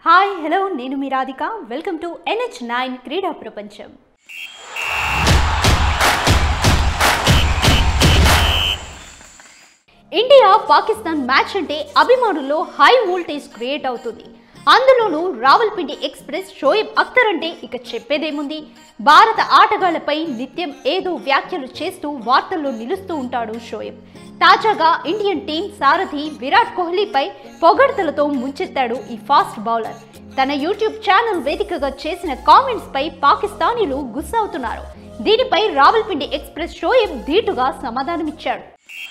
hi hello నేను మీ Radhika welcome to NH nine క్రీడా ప్రపంచం ఇండియా పాకిస్తాన్ మ్యాచ్ అంటే అభిమానుల్లో హై వోల్టేజ్ క్రియేట్ అవుతుంది అందులోనూ రావల్పిండి ఎక్స్ప్రెస్ షోయబ్ అఖ్తర్ అంటే ఇక చెప్పేదేముంది భారత ఆటగాళ్లపై నిత్యం ఏదో వ్యాఖ్యలు చేస్తూ వార్తల్లో నిలుస్తూ ఉంటాడు షోయబ్ తాజాగా ఇండియన్ టీం సారథి విరాట్ కోహ్లీపై పొగడ్తలతో ముంచెత్తాడు ఈ ఫాస్ట్ బౌలర్ తన యూట్యూబ్ ఛానల్ వేదికగా చేసిన కామెంట్స్ పై పాకిస్తానీలు గుస్సవుతున్నారు దీనిపై రావల్పిండి ఎక్స్ప్రెస్ షోయబ్ ధీటుగా సమాధానమిచ్చాడు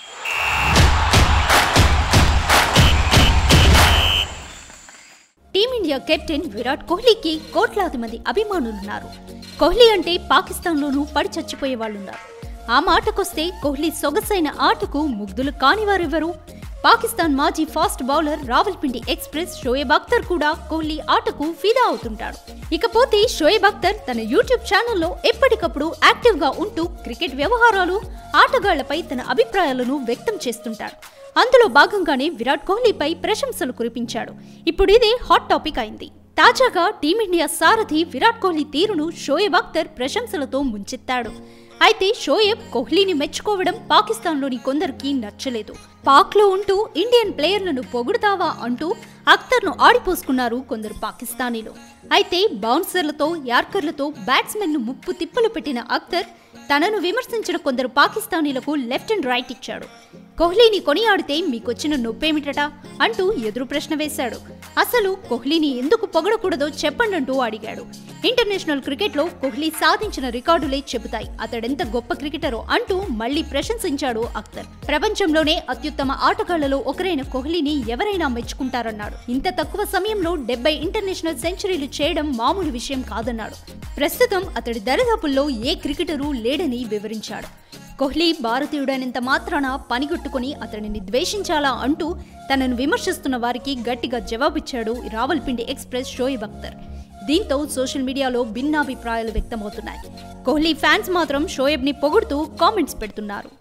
టీమిండియా కెప్టెన్ విరాట్ కోహ్లీకి కోట్లాది మంది అభిమానులున్నారు కోహ్లీ అంటే పాకిస్తాన్లోనూ పడి చచ్చిపోయే వాళ్ళున్నారు ఆ మాటకొస్తే కోహ్లీ సొగసైన ఆటకు ముగ్ధులు కానివారెవరు పాకిస్తాన్ మాజీ fast bowler Rawalpindi express Shoaib Akhtar కూడా కోహ్లీ ఆటకు ఫిదా అవుతుంటాడు ఇకపోతే షోయబ్ అఖ్తర్ తన యూట్యూబ్ ఛానల్లో ఎప్పటికప్పుడు యాక్టివ్గా ఉంటూ క్రికెట్ వ్యవహారాలు ఆటగాళ్లపై తన అభిప్రాయాలను వ్యక్తం చేస్తుంటాడు అందులో భాగంగానే విరాట్ కోహ్లీపై ప్రశంసలు కురిపించాడు ఇప్పుడు ఇదే హాట్ టాపిక్ అయింది తాజాగా టీమిండియా సారథి విరాట్ కోహ్లీ తీరును షోయబ్ అఖ్తర్ ప్రశంసలతో ముంచెత్తాడు అయితే షోయబ్ కోహ్లీని మెచ్చుకోవడం పాకిస్తాన్లోని కొందరికి నచ్చలేదు పాక్లో ఉంటూ ఇండియన్ ప్లేయర్లను పొగుడుతావా అంటూ అఖ్తర్ను ఆడిపోసుకున్నారు కొందరు పాకిస్తానీలు అయితే బౌన్సర్లతో యార్కర్లతో బ్యాట్స్మెన్ను ముప్పు తిప్పలు పెట్టిన అఖ్తర్ తనను విమర్శించిన కొందరు పాకిస్తానీలకు లెఫ్ట్ అండ్ రైట్ ఇచ్చాడు కోహ్లీని కొనియాడితే మీకొచ్చిన నొప్పేమిటట అంటూ ఎదురు ప్రశ్న వేశాడు అసలు కోహ్లీని ఎందుకు పొగడకూడదో చెప్పండంటూ అడిగాడు ఇంటర్నేషనల్ క్రికెట్లో కోహ్లీ సాధించిన రికార్డులే చెబుతాయి అతడెంత గొప్ప క్రికెటరో అంటూ మళ్లీ ప్రశంసించాడు అఖ్తర్ ప్రపంచంలోనే అత్యుత్తమ ఆటగాళ్లలో ఒకరైన కోహ్లీని ఎవరైనా మెచ్చుకుంటారన్నాడు ఇంత తక్కువ సమయంలో డెబ్బై ఇంటర్నేషనల్ సెంచరీలు చేయడం మామూలు విషయం కాదన్నాడు ప్రస్తుతం అతడి దరిదాపుల్లో ఏ క్రికెటరు లేడని వివరించాడు కోహ్లీ భారతీయుడైనంత మాత్రాన పనిగొట్టుకుని అతడిని ద్వేషించాలా అంటూ తనను విమర్శిస్తున్న వారికి గట్టిగా జవాబిచ్చాడు రావల్పిండి ఎక్స్ప్రెస్ షోయబ్ అఖ్తర్ దీంతో సోషల్ మీడియాలో భిన్నాభిప్రాయాలు వ్యక్తమవుతున్నాయి కోహ్లీ ఫ్యాన్స్ మాత్రం షోయబ్ని పొగుడుతూ కామెంట్స్ పెడుతున్నారు